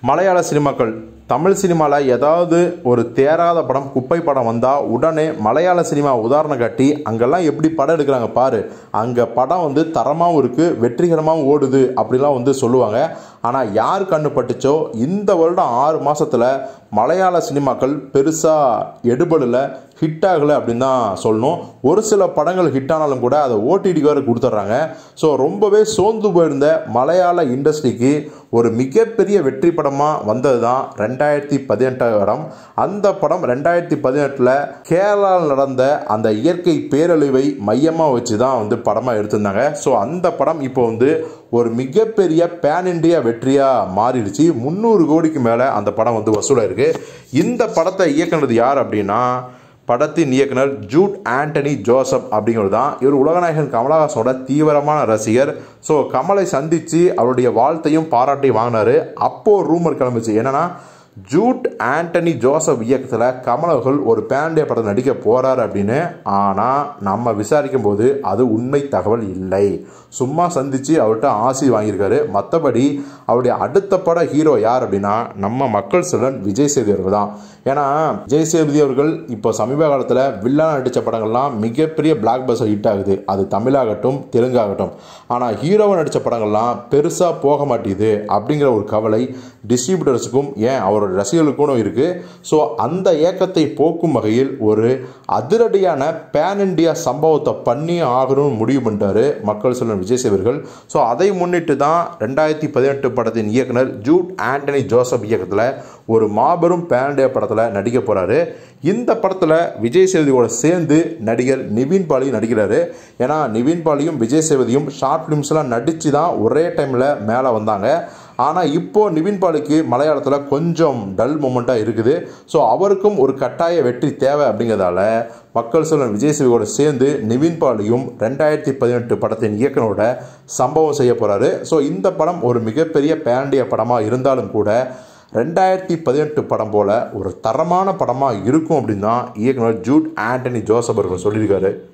மலையாள சினிமாக்கள் தமிழ் சினிமாவில் ஏதாவது ஒரு தேராத படம் குப்பை படம் வந்தால் உடனே மலையாள சினிமா உதாரணம் காட்டி அங்கெல்லாம் எப்படி படம் எடுக்கிறாங்க பாரு அங்கே படம் வந்து தரமாகவும் இருக்குது வெற்றிகரமாகவும் ஓடுது அப்படிலாம் வந்து சொல்லுவாங்க ஆனால் யார் கண்ணு பட்டுச்சோ இந்த வருடம் ஆறு மாதத்தில் மலையாள சினிமாக்கள் பெருசாக எடுபடல ஹிட் ஆகலை அப்படின்னு தான் சொல்லணும் ஒரு சில படங்கள் ஹிட் ஆனாலும் கூட அதை ஓடிடிக்கு வேறு கொடுத்துட்றாங்க ஸோ ரொம்பவே சோர்ந்து போயிருந்த மலையாள இண்டஸ்ட்ரிக்கு ஒரு மிகப்பெரிய வெற்றி படமாக வந்தது தான் ரெண்டாயிரத்தி பதினெட்டாம் படம் அந்த படம் ரெண்டாயிரத்தி பதினெட்டில் கேரளாவில் நடந்த அந்த இயற்கை பேரழிவை மையமாக வச்சு தான் வந்து படமாக எடுத்திருந்தாங்க ஸோ அந்த படம் இப்போ வந்து ஒரு மிகப்பெரிய பேன் இண்டியா வெற்றியாக மாறிடுச்சு முந்நூறு கோடிக்கு மேலே அந்த படம் வந்து வசூலாயிருக்கு இந்த படத்தை இயக்குனது யார் அப்படின்னா படத்தின் இயக்குனர் ஜூட் ஆண்டனி ஜோசப் அப்படிங்கிறது தான் இவர் உலகநாயகன் கமலஹாசனோட தீவிரமான ரசிகர் ஸோ கமலை சந்தித்து அவருடைய வாழ்த்தையும் பாராட்டி வாங்கினாரு அப்போது ரூமர் கிளம்பிச்சு என்னன்னா ஜூட் ஆண்டனி ஜோசப் இயக்கத்தில் கமலர்கள் ஒரு பேண்டிய படம் நடிக்க போகிறார் அப்படின்னு ஆனால் நம்ம விசாரிக்கும் போது அது உண்மை தகவல் இல்லை சும்மா சந்தித்து அவர்கிட்ட ஆசி வாங்கியிருக்காரு மற்றபடி அவருடைய அடுத்த பட ஹீரோ யார் அப்படின்னா நம்ம மக்கள் செல்வன் விஜய் சேதுபதி அவர்கள் தான் ஏன்னா விஜய் சேதுபதி அவர்கள் இப்போ சமீப காலத்தில் வில்லனாக நடித்த படங்கள்லாம் மிகப்பெரிய பிளாக் பஸ்டர் ஹிட் ஆகுது அது தமிழாகட்டும் தெலுங்காகட்டும் ஆனால் ஹீரோவை நடித்த படங்கள்லாம் பெருசாக போக மாட்டேங்குது அப்படிங்கிற ஒரு கவலை டிஸ்ட்ரிபியூட்டர்ஸுக்கும் ஏன் அவரோட ரசிகர்களுக்கும் இருக்குது ஸோ அந்த ஏக்கத்தை போக்கும் வகையில் ஒரு அதிரடியான பேன் இண்டியா சம்பவத்தை பண்ணி ஆகணும்னு முடிவு பண்ணிட்டாரு மக்கள் செல்வன் விஜய் சேவர்கள் ஸோ அதை முன்னிட்டு தான் ரெண்டாயிரத்தி பதினெட்டு படத்தின் இயக்குனர் ஜூட் ஆண்டனி ஜோசப் இயக்கத்தில் ஒரு மாபெரும் பேன் இண்டியா படத்தில் நடிக்க போகிறாரு இந்த படத்தில் விஜய் சேவதியோட சேர்ந்து நடிகர் நிவின் பாலியும் நடிக்கிறாரு ஏன்னா நிவின் பாலியும் விஜய் சேவதியும் ஷார்ட் ஃபிலிம்ஸ்லாம் நடித்து தான் ஒரே டைமில் மேலே வந்தாங்க ஆனால் இப்போது நிவின் பாலிக்கு மலையாளத்தில் கொஞ்சம் டல் மூமெண்ட்டாக இருக்குது ஸோ அவருக்கும் ஒரு கட்டாய வெற்றி தேவை அப்படிங்கிறதால மக்கள் செல்வன் விஜய் சேவியோட சேர்ந்து நிவின் பாலியும் ரெண்டாயிரத்தி பதினெட்டு படத்தின் இயக்குனரோட சம்பவம் செய்ய போகிறாரு ஸோ இந்த படம் ஒரு மிகப்பெரிய பேண்டிய படமாக இருந்தாலும் கூட ரெண்டாயிரத்தி பதினெட்டு படம் போல் ஒரு தரமான படமாக இருக்கும் அப்படின்னு தான் இயக்குனர் ஜூட் ஆண்டனி ஜோசப் அவர்கள் சொல்லியிருக்காரு